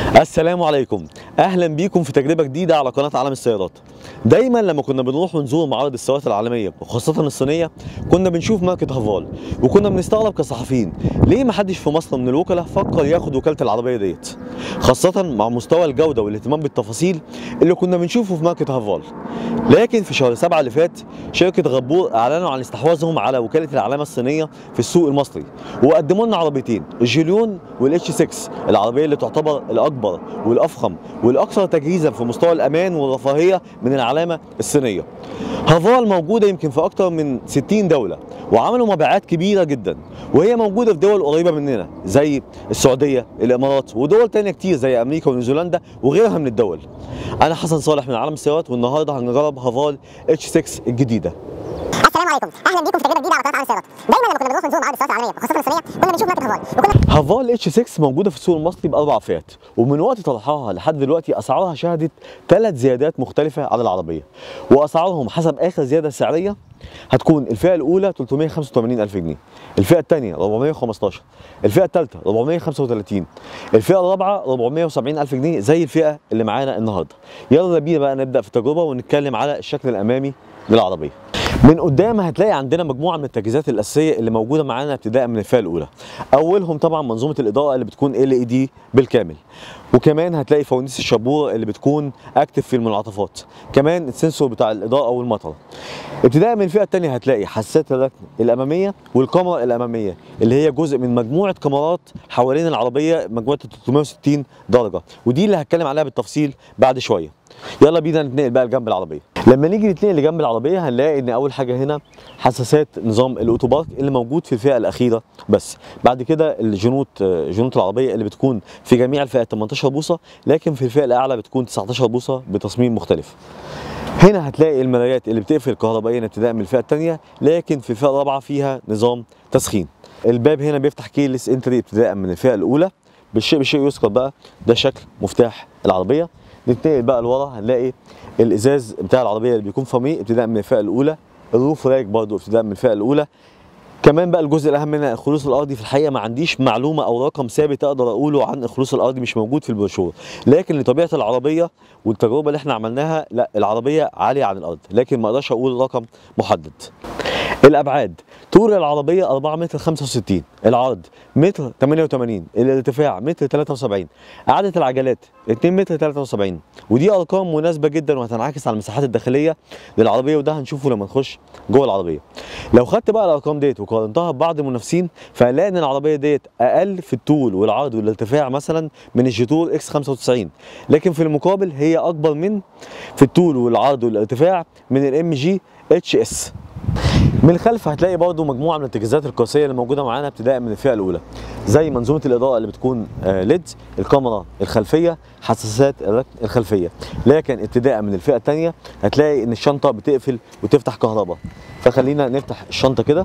السلام عليكم اهلا بيكم في تجربه جديده على قناه عالم السيارات دايما لما كنا بنروح ونزور معارض السيارات العالميه وخاصه الصينيه كنا بنشوف ماركه هافال وكنا بنستغرب كصحفيين ليه ما حدش في مصر من الوكلاء فكر ياخد وكاله العربيه ديت خاصه مع مستوى الجوده والاهتمام بالتفاصيل اللي كنا بنشوفه في ماركه هافال لكن في شهر سبعة اللي فات شركه غبور اعلنوا عن استحواذهم على وكاله العلامه الصينيه في السوق المصري وقدموا لنا عربيتين الجيليون والاتش 6 العربيه اللي تعتبر الاكبر والافخم والاكثر تجهيزا في مستوى الامان والرفاهيه من العلامه الصينيه. هافال موجوده يمكن في اكثر من 60 دوله وعملوا مبيعات كبيره جدا وهي موجوده في دول قريبه مننا زي السعوديه، الامارات ودول تانية كتير زي امريكا ونيوزيلندا وغيرها من الدول. انا حسن صالح من عالم السيارات والنهارده هنجرب هافال اتش 6 الجديده. السلام عليكم اهلا بيكم في تجربه جديده على قناه عالم السيارات دايما لما كنا بنروح نزور معارض السيارات العالميه وخاصه الصينيه كنا بنشوف ماركه هافال وكنا هافال اتش 6 موجوده في السوق المصري باربع فئات ومن وقت طرحها لحد دلوقتي اسعارها شهدت ثلاث زيادات مختلفه على العربيه واسعارهم حسب اخر زياده سعريه هتكون الفئه الاولى 385 الف جنيه الفئه الثانيه 415 الفئه الثالثه 435 الفئه الرابعه 470 الف جنيه زي الفئه اللي معانا النهارده يلا بينا بقى نبدا في التجربه ونتكلم على الشكل الامامي للعربيه من قدام هتلاقي عندنا مجموعه من التجهيزات الاساسيه اللي موجوده معانا ابتداء من الفئه الاولى اولهم طبعا منظومه الاضاءه اللي بتكون ال اي دي بالكامل وكمان هتلاقي فوانيس الشابوره اللي بتكون اكتف في المنعطفات كمان السنسور بتاع الاضاءه والمطر ابتداء من الفئه الثانيه هتلاقي حساسات الركن الاماميه والكاميرا الاماميه اللي هي جزء من مجموعه كاميرات حوالين العربيه مجموعه 360 درجه ودي اللي هتكلم عليها بالتفصيل بعد شويه يلا بينا نتنقل بقى لجنب العربيه لما نيجي نتنقل لجنب العربيه هنلاقي ان اول حاجه هنا حساسات نظام الاوتوبارك اللي موجود في الفئه الاخيره بس بعد كده الجنوط جنوط العربيه اللي بتكون في جميع الفئات 18 بوصه لكن في الفئه الاعلى بتكون 19 بوصه بتصميم مختلف هنا هتلاقي المرايات اللي بتقفل كهربائيا ابتداء من الفئه الثانيه لكن في الفئه الرابعه فيها نظام تسخين الباب هنا بيفتح كيلس انتري ابتداء من الفئه الاولى بالشيء بالشيء يذكر بقى ده شكل مفتاح العربيه نتنقل بقى لورا هنلاقي الازاز بتاع العربيه اللي بيكون فامي ابتداء من الفئه الاولى الروف راك برضه ابتداء من الفئه الاولى كمان بقى الجزء الاهم منها الخلوص الارضي في الحقيقه ما عنديش معلومه او رقم ثابت اقدر اقوله عن الخلوص الارضي مش موجود في البروشور لكن لطبيعه العربيه والتجربه اللي احنا عملناها لا العربيه عاليه عن الارض لكن ما اقدرش اقول رقم محدد الابعاد طول العربيه 4 متر 65 العرض متر 88 الارتفاع متر 73 عدد العجلات 2 متر 73 ودي ارقام مناسبه جدا وهتنعكس على المساحات الداخليه للعربيه وده هنشوفه لما نخش جوه العربيه لو خدت بقى الارقام ديت وقارنتها ببعض المنافسين فهنلاقي ان العربيه ديت اقل في الطول والعرض والارتفاع مثلا من الجيتور اكس 95 لكن في المقابل هي اكبر من في الطول والعرض والارتفاع من الام جي اتش اس من الخلف هتلاقي برضه مجموعه من التجهيزات القياسيه اللي موجوده معانا ابتداء من الفئه الاولى زي منظومه الاضاءه اللي بتكون ليد الكاميرا الخلفيه حساسات الركن الخلفيه لكن ابتداء من الفئه الثانيه هتلاقي ان الشنطه بتقفل وتفتح كهرباء فخلينا نفتح الشنطه كده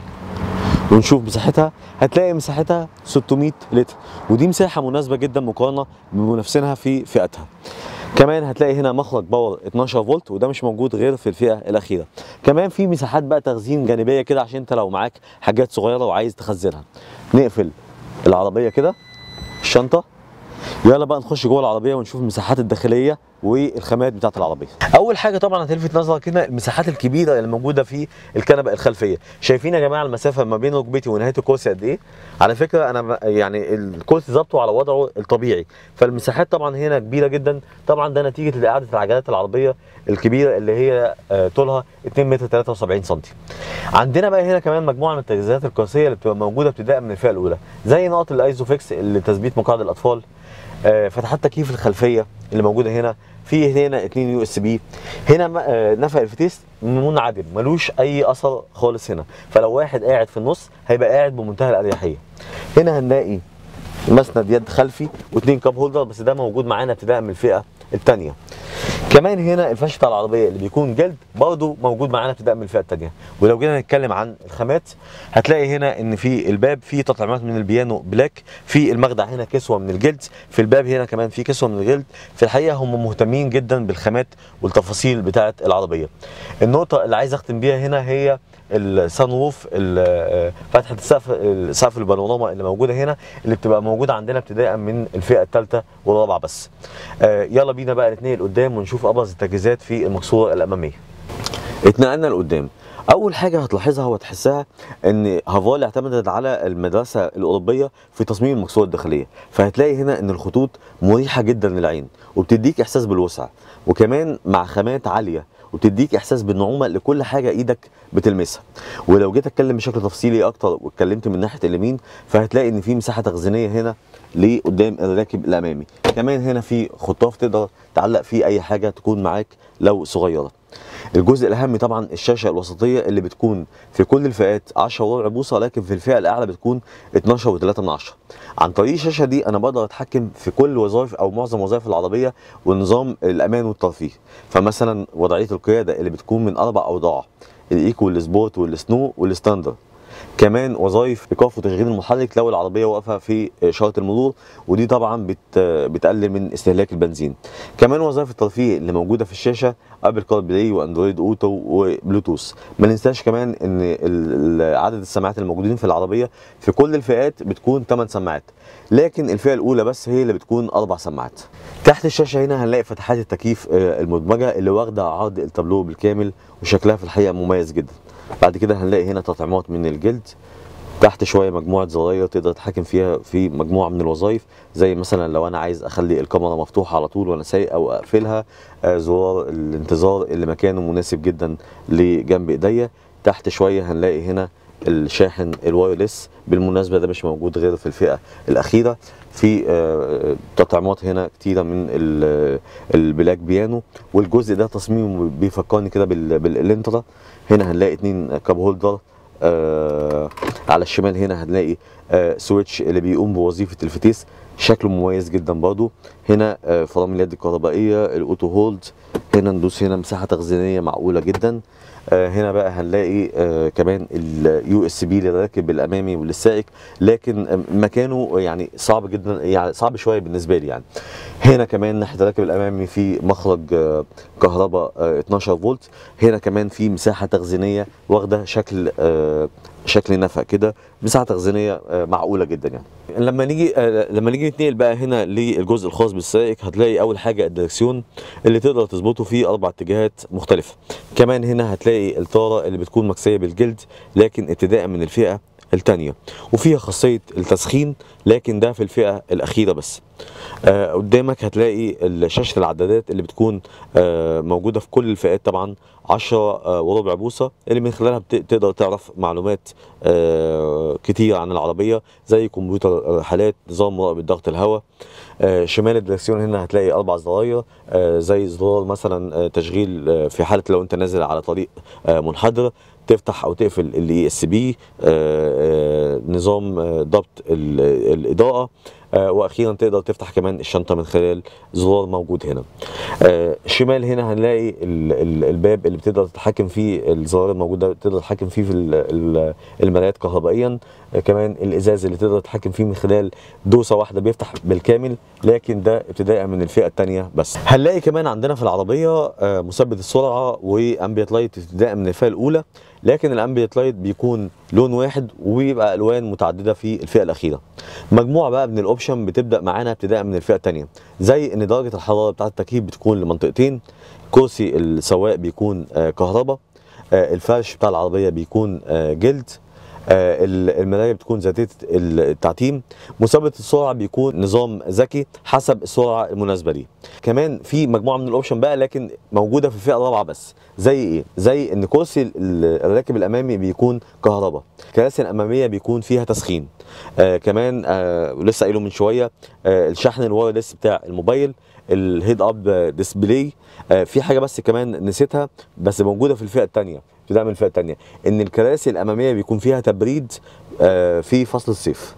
ونشوف مساحتها هتلاقي مساحتها 600 لتر ودي مساحه مناسبه جدا مقارنه بمنافسينها في فئتها كمان هتلاقي هنا مخرج باور 12 فولت وده مش موجود غير في الفئه الاخيره كمان في مساحات بقى تخزين جانبيه كده عشان انت لو معاك حاجات صغيره وعايز تخزنها نقفل العربيه كده الشنطه يلا بقى نخش جوه العربيه ونشوف المساحات الداخليه والخامات بتاعه العربيه اول حاجه طبعا هتلفت نظرك هنا المساحات الكبيره اللي موجوده في الكنبه الخلفيه شايفين يا جماعه المسافه ما بين ركبتي ونهايه الكرسي قد ايه على فكره انا يعني الكرسي ظبطه على وضعه الطبيعي فالمساحات طبعا هنا كبيره جدا طبعا ده نتيجه لاعاده العجلات العربيه الكبيره اللي هي طولها 2 متر 73 سم عندنا بقى هنا كمان مجموعه من التجهيزات القياسيه اللي بتبقى موجوده ابتداء من الفئه الاولى زي نقط الايزوفيكس اللي تثبيت مقاعد الاطفال فتحات تكييف الخلفيه اللي موجوده هنا في هنا اتنين يو اس بي هنا نفق الفتيس منعدم ملوش اي اثر خالص هنا فلو واحد قاعد في النص هيبقى قاعد بمنتهى الاريحيه هنا هنلاقي مسند يد خلفي واثنين كاب هولدر بس ده موجود معانا ابتداء من الفئه الثانيه كمان هنا الفرش بتاع العربيه اللي بيكون جلد برضه موجود معانا ابتداء من الفئه الثانيه ولو جينا نتكلم عن الخامات هتلاقي هنا ان في الباب في تطعيمات من البيانو بلاك في المخدع هنا كسوه من الجلد في الباب هنا كمان في كسوه من الجلد في الحقيقه هم مهتمين جدا بالخامات والتفاصيل بتاعه العربيه النقطه اللي عايز اختم بيها هنا هي السان روف ال- فتحه السقف سقف البانوراما اللي موجوده هنا اللي بتبقى موجوده عندنا ابتداء من الفئه الثالثه والرابعه بس آه، يلا بينا بقى نتنقل قدام ونشوف ابرز التجهيزات في المقصوره الاماميه اتنقلنا لقدام اول حاجه هتلاحظها وتحسها ان هافال اعتمدت على المدرسه الاوروبيه في تصميم المقصوره الداخليه فهتلاقي هنا ان الخطوط مريحه جدا للعين وبتديك احساس بالوسع وكمان مع خامات عاليه وبتديك احساس بالنعومه لكل حاجه ايدك بتلمسها ولو جيت اتكلم بشكل تفصيلي اكتر واتكلمت من ناحيه اليمين فهتلاقي ان في مساحه تخزينيه هنا لقدام الراكب الامامي كمان هنا في خطاف تقدر تعلق فيه اي حاجه تكون معاك لو صغيره الجزء الاهم طبعا الشاشه الوسطيه اللي بتكون في كل الفئات 10 وربع بوصه لكن في الفئه الاعلى بتكون 12 و3 من 10 عن طريق الشاشه دي انا بقدر اتحكم في كل وظائف او معظم وظائف العربيه ونظام الامان والترفيه فمثلا وضعيه القياده اللي بتكون من اربع اوضاع الايكو والسبورت والسنو والستاندرد كمان وظائف ايقاف وتشغيل المحرك لو العربيه واقفه في اشاره المرور ودي طبعا بت بتقلل من استهلاك البنزين كمان وظائف الترفيه اللي موجوده في الشاشه ابل كار بلاي واندرويد اوتو وبلوتوث ما ننساش كمان ان ال- ال- عدد السماعات الموجودين في العربيه في كل الفئات بتكون 8 سماعات لكن الفئه الاولى بس هي اللي بتكون اربع سماعات تحت الشاشه هنا هنلاقي فتحات التكييف آه، المدمجه اللي واخده عرض التابلو بالكامل وشكلها في الحقيقه مميز جدا بعد كده هنلاقي هنا تطعيمات من الجلد تحت شويه مجموعه زراير تقدر تتحكم فيها في مجموعه من الوظائف زي مثلا لو انا عايز اخلي الكاميرا مفتوحه على طول وانا سايق او اقفلها آه، زرار الانتظار اللي مكانه مناسب جدا لجنب ايديا تحت شويه هنلاقي هنا الشاحن الوايرلس بالمناسبه ده مش موجود غير في الفئه الاخيره في آه، تطعيمات هنا كتيره من ال- البلاك بيانو والجزء ده تصميمه بيفكرني كده بال- بالالنترا هنا هنلاقي اتنين كاب هولدر آه على الشمال هنا هنلاقي آه سويتش اللي بيقوم بوظيفه الفتيس شكله مميز جدا برضو هنا آه فرامل اليد الكهربائيه الاوتو هولد هنا ندوس هنا مساحه تخزينيه معقوله جدا آه هنا بقى هنلاقي آه كمان اليو اس بي للراكب الامامي وللسائق لكن آه، مكانه يعني صعب جدا يعني صعب شويه بالنسبه لي يعني هنا كمان ناحيه الراكب الامامي في مخرج آه، كهرباء آه، 12 فولت هنا كمان في مساحه تخزينيه واخده شكل آه، شكل نفق كده مساحه تخزينيه آه، معقوله جدا يعني لما نيجي آه، لما نيجي نتنقل بقى هنا للجزء الخاص بالسائق هتلاقي اول حاجه الدركسيون اللي تقدر تظبطه في اربع اتجاهات مختلفه كمان هنا هتلاقي الطاره اللي بتكون مكسيه بالجلد لكن ابتداء من الفئه الثانيه وفيها خاصيه التسخين لكن ده في الفئه الاخيره بس آه قدامك هتلاقي شاشه العدادات اللي بتكون آه موجوده في كل الفئات طبعا 10 آه وربع بوصه اللي من خلالها بت- تقدر تعرف معلومات آه كتير عن العربيه زي كمبيوتر رحلات نظام مراقبه ضغط الهواء آه شمال الدركسيون هنا هتلاقي اربع زراير آه زي زرار مثلا آه تشغيل آه في حاله لو انت نازل على طريق آه منحدر تفتح او تقفل الاي اس بي نظام آه، ضبط ال- الاضاءه آه، واخيرا تقدر تفتح كمان الشنطه من خلال زرار موجود هنا آه، شمال هنا هنلاقي ال- ال- الباب اللي بتقدر تتحكم فيه الزرار الموجوده تقدر تتحكم فيه في ال- ال- المرايات كهربائيا آه، كمان الازاز اللي تقدر تتحكم فيه من خلال دوسه واحده بيفتح بالكامل لكن ده ابتداء من الفئه الثانيه بس هنلاقي كمان عندنا في العربيه آه، مثبت السرعه وامبيت لايت ابتداء من الفئه الاولى لكن الامبيت لايت بيكون لون واحد وبيبقى الوان متعدده في الفئه الاخيره مجموعه بقى من الاوبشن بتبدا معانا ابتداء من الفئه الثانيه زي ان درجه الحراره بتاعه التكييف بتكون لمنطقتين كرسي السواق بيكون آه، كهرباء آه، الفرش بتاع العربيه بيكون آه، جلد آه، ال- المرايه بتكون ذاتيه التعتيم مثبت السرعه بيكون نظام ذكي حسب السرعه المناسبه ليه كمان في مجموعه من الاوبشن بقى لكن موجوده في الفئه الرابعه بس زي ايه زي ان كرسي ال- الراكب الامامي بيكون كهرباء الكراسي الاماميه بيكون فيها تسخين آه كمان آه لسه قايله من شويه آه الشحن الوايرلس بتاع الموبايل الهيد اب ديسبلاي آه في حاجه بس كمان نسيتها بس موجوده في الفئه الثانيه ابتداء من الفئه الثانيه ان الكراسي الاماميه بيكون فيها تبريد آه في فصل الصيف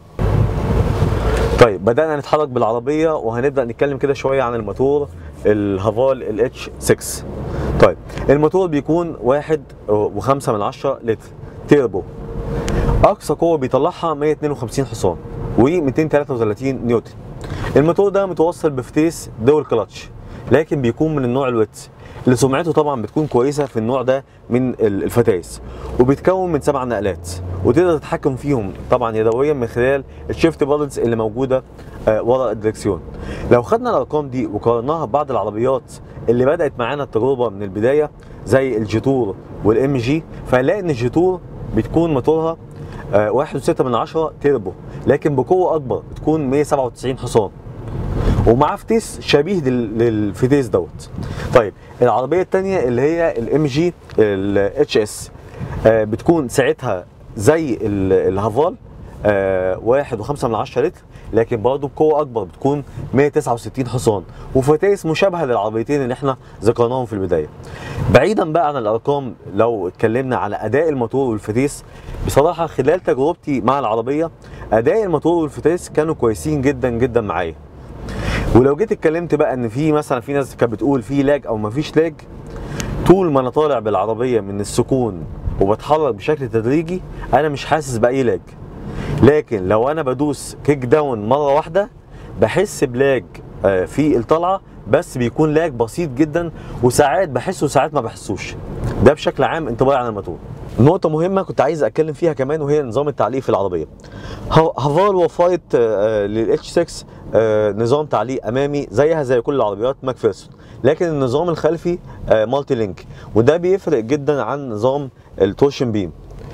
طيب بدأنا نتحرك بالعربية وهنبدأ نتكلم كده شوية عن الموتور الهافال ال اتش 6 طيب الموتور بيكون واحد وخمسة من عشرة لتر تيربو أقصى قوة بيطلعها 152 حصان و 233 نيوتن الموتور ده متوصل بفتيس دول كلاتش لكن بيكون من النوع الويتس اللي سمعته طبعا بتكون كويسه في النوع ده من ال- الفتايس وبيتكون من سبع نقلات وتقدر تتحكم فيهم طبعا يدويا من خلال الشيفت بادلز اللي موجوده آه، ورا الدركسيون لو خدنا الارقام دي وقارناها ببعض العربيات اللي بدات معانا التجربه من البدايه زي الجيتور والام جي فهنلاقي ان الجيتور بتكون موتورها آه، واحد وستة من عشرة تيربو لكن بقوة أكبر بتكون 197 حصان ومعاه فتيس شبيه لل- للفتيس دوت طيب العربية التانية اللي هي الام جي الاتش اس بتكون ساعتها زي ال- الهافال آه، واحد وخمسة من عشرة لتر لكن برضه بقوة أكبر بتكون 169 حصان وفتايس مشابهة للعربيتين اللي احنا ذكرناهم في البداية. بعيدا بقى عن الأرقام لو اتكلمنا على أداء الموتور والفتيس بصراحة خلال تجربتي مع العربية أداء الموتور والفتيس كانوا كويسين جدا جدا معايا. ولو جيت اتكلمت بقى ان في مثلا في ناس كانت بتقول في لاج او مفيش لاج طول ما انا طالع بالعربيه من السكون وبتحرك بشكل تدريجي انا مش حاسس باي لاج لكن لو انا بدوس كيك داون مره واحده بحس بلاج آه، في الطلعه بس بيكون لاج بسيط جدا وساعات بحسه وساعات ما بحسوش ده بشكل عام انطباعي عن الموتور نقطة مهمة كنت عايز اتكلم فيها كمان وهي نظام التعليق في العربية. ها- هافال وفرت للاتش 6 آه، نظام تعليق امامي زيها زي كل العربيات ماكفيرسون لكن النظام الخلفي آه، مالتي لينك وده بيفرق جدا عن نظام التورشن بيم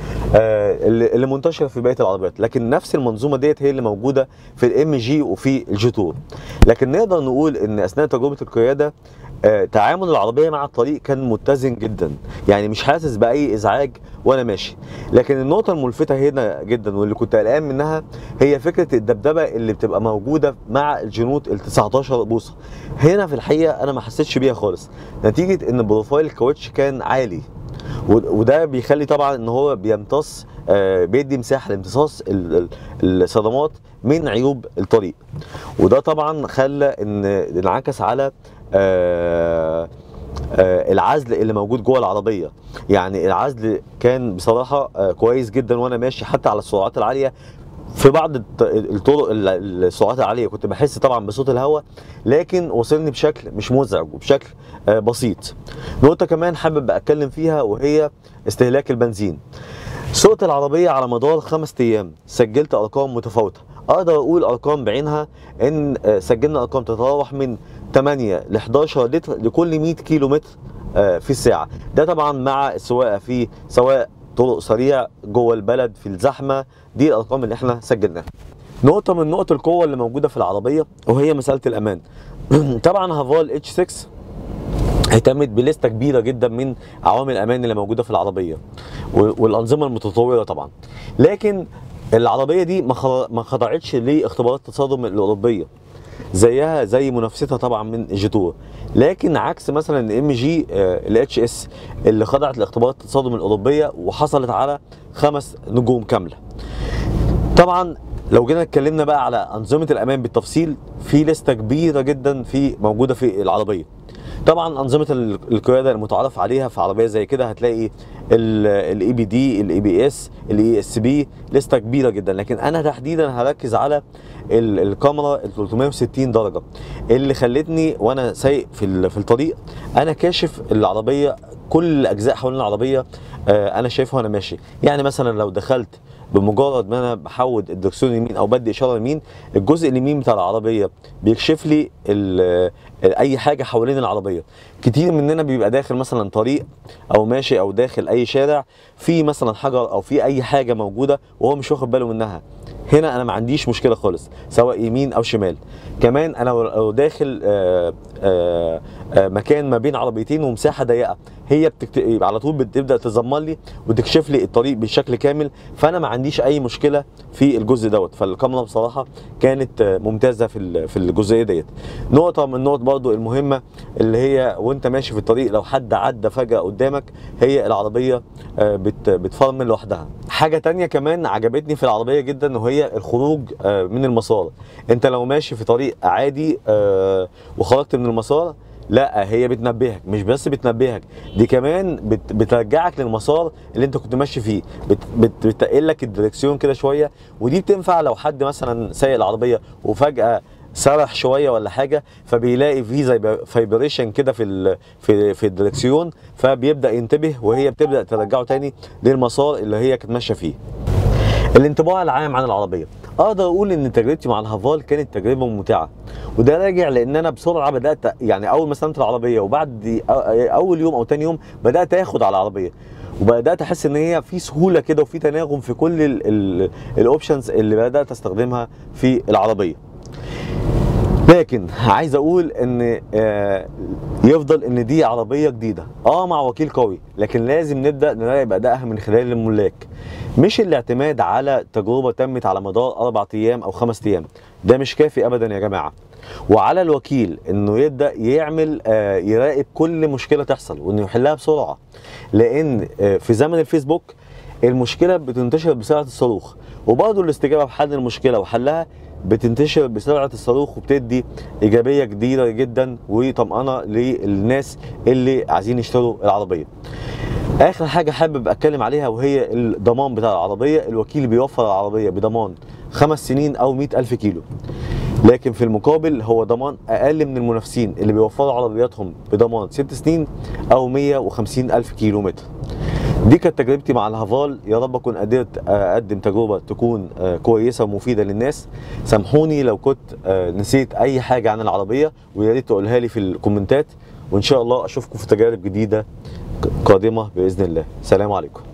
آه، اللي اللي منتشره في بقيه العربيات لكن نفس المنظومه ديت هي اللي موجوده في الام جي وفي الجيتور لكن نقدر نقول ان اثناء تجربه القياده آه، تعامل العربيه مع الطريق كان متزن جدا يعني مش حاسس باي ازعاج وانا ماشي لكن النقطه الملفته هنا جدا واللي كنت قلقان منها هي فكره الدبدبه اللي بتبقى موجوده مع الجنوط ال 19 بوصه هنا في الحقيقه انا ما حسيتش بيها خالص نتيجه ان بروفايل الكاوتش كان عالي و- وده بيخلي طبعا ان هو بيمتص آه، بيدي مساحه لامتصاص ال- ال- الصدمات من عيوب الطريق وده طبعا خلى ان انعكس على آه، آه، العزل اللي موجود جوه العربيه يعني العزل كان بصراحه آه، كويس جدا وانا ماشي حتى على السرعات العاليه في بعض الط- الطرق ال- السرعات العاليه كنت بحس طبعا بصوت الهواء لكن وصلني بشكل مش مزعج وبشكل آه، بسيط نقطه كمان حابب اتكلم فيها وهي استهلاك البنزين سوقت العربية على مدار خمس أيام سجلت أرقام متفاوتة أقدر أقول أرقام بعينها إن آه، سجلنا أرقام تتراوح من 8 ل 11 لتر لكل 100 كيلو متر آه، في الساعة ده طبعا مع السواقة في سواء طرق سريع جوه البلد في الزحمة دي الأرقام اللي احنا سجلناها نقطة من نقط القوة اللي موجودة في العربية وهي مسألة الأمان طبعا هافال اتش 6 اهتمت بلستة كبيرة جدا من عوامل الأمان اللي موجودة في العربية و- والأنظمة المتطورة طبعا لكن العربية دي ما خض- ما خضعتش لاختبارات التصادم الأوروبية زيها زي منافستها طبعا من الجيتور لكن عكس مثلا الام جي الاتش اس اللي خضعت لاختبارات التصادم الاوروبيه وحصلت على خمس نجوم كامله طبعا لو جينا اتكلمنا بقى على انظمه الامان بالتفصيل في لسته كبيره جدا في موجوده في العربيه طبعا انظمه ال- القياده المتعارف عليها في عربيه زي كده هتلاقي الاي بي دي الاي بي اس الاي اس بي لسته كبيره جدا لكن انا تحديدا هركز على ال- الكاميرا ال 360 درجه اللي خلتني وانا سايق في ال- في الطريق انا كاشف العربيه كل الاجزاء حوالين العربيه آه، انا شايفها وانا ماشي يعني مثلا لو دخلت بمجرد ما انا بحود الدركسيون يمين او بدي اشاره يمين الجزء اليمين بتاع العربيه بيكشف لي ال- اي حاجه حوالين العربيه كتير مننا بيبقى داخل مثلا طريق او ماشي او داخل اي شارع في مثلا حجر او في اي حاجه موجوده وهو مش واخد باله منها هنا انا ما عنديش مشكله خالص سواء يمين او شمال كمان انا لو- لو داخل آه، آه، آه، مكان ما بين عربيتين ومساحه ضيقه هي بتكت... على طول بتبدا تزمر لي وتكشف لي الطريق بشكل كامل فانا ما عنديش اي مشكله في الجزء دوت فالكاميرا بصراحه كانت آه، ممتازه في ال- في الجزئيه ديت نقطه من النقط برضو المهمه اللي هي وانت ماشي في الطريق لو حد عدى فجاه قدامك هي العربيه آه، بت... بتفرمل لوحدها حاجه تانية كمان عجبتني في العربيه جدا وهي الخروج آه، من المسار انت لو ماشي في طريق عادي آه، وخرجت من المسار لا هي بتنبهك مش بس بتنبهك دي كمان بت بترجعك للمسار اللي انت كنت ماشي فيه بت بت بتقل لك الدركسيون كده شويه ودي بتنفع لو حد مثلا سايق العربيه وفجاه سرح شويه ولا حاجه فبيلاقي في زي فايبريشن كده في ال في في الدركسيون فبيبدا ينتبه وهي بتبدا ترجعه تاني للمسار اللي هي كانت ماشيه فيه الانطباع العام عن العربيه اقدر اقول ان تجربتي مع الهافال كانت تجربه ممتعه وده راجع لان انا بسرعه بدات يعني اول ما استلمت العربيه وبعد اول يوم او تاني يوم بدات اخد على العربيه وبدات احس ان هي في سهوله كده وفي تناغم في كل الاوبشنز اللي بدات استخدمها في العربيه لكن عايز اقول ان آه، يفضل ان دي عربيه جديده اه مع وكيل قوي لكن لازم نبدا نراقب ادائها من خلال الملاك مش الاعتماد على تجربه تمت على مدار اربع ايام او خمس ايام ده مش كافي ابدا يا جماعه وعلى الوكيل انه يبدا يعمل آه، يراقب كل مشكله تحصل وانه يحلها بسرعه لان آه، في زمن الفيسبوك المشكله بتنتشر بسرعه الصاروخ وبرضه الاستجابه بحل المشكله وحلها بتنتشر بسرعه الصاروخ وبتدي ايجابيه جديده جدا وطمانه للناس اللي عايزين يشتروا العربيه. اخر حاجه حابب اتكلم عليها وهي الضمان بتاع العربيه الوكيل بيوفر العربيه بضمان خمس سنين او مئة ألف كيلو لكن في المقابل هو ضمان اقل من المنافسين اللي بيوفروا عربياتهم بضمان ست سنين او 150 الف كيلو متر دي كانت تجربتي مع الهافال يا رب اكون قدرت اقدم تجربه تكون آه، كويسه ومفيده للناس سامحوني لو كنت آه، نسيت اي حاجه عن العربيه ويا ريت تقولها لي في الكومنتات وان شاء الله اشوفكم في تجارب جديده قادمه باذن الله سلام عليكم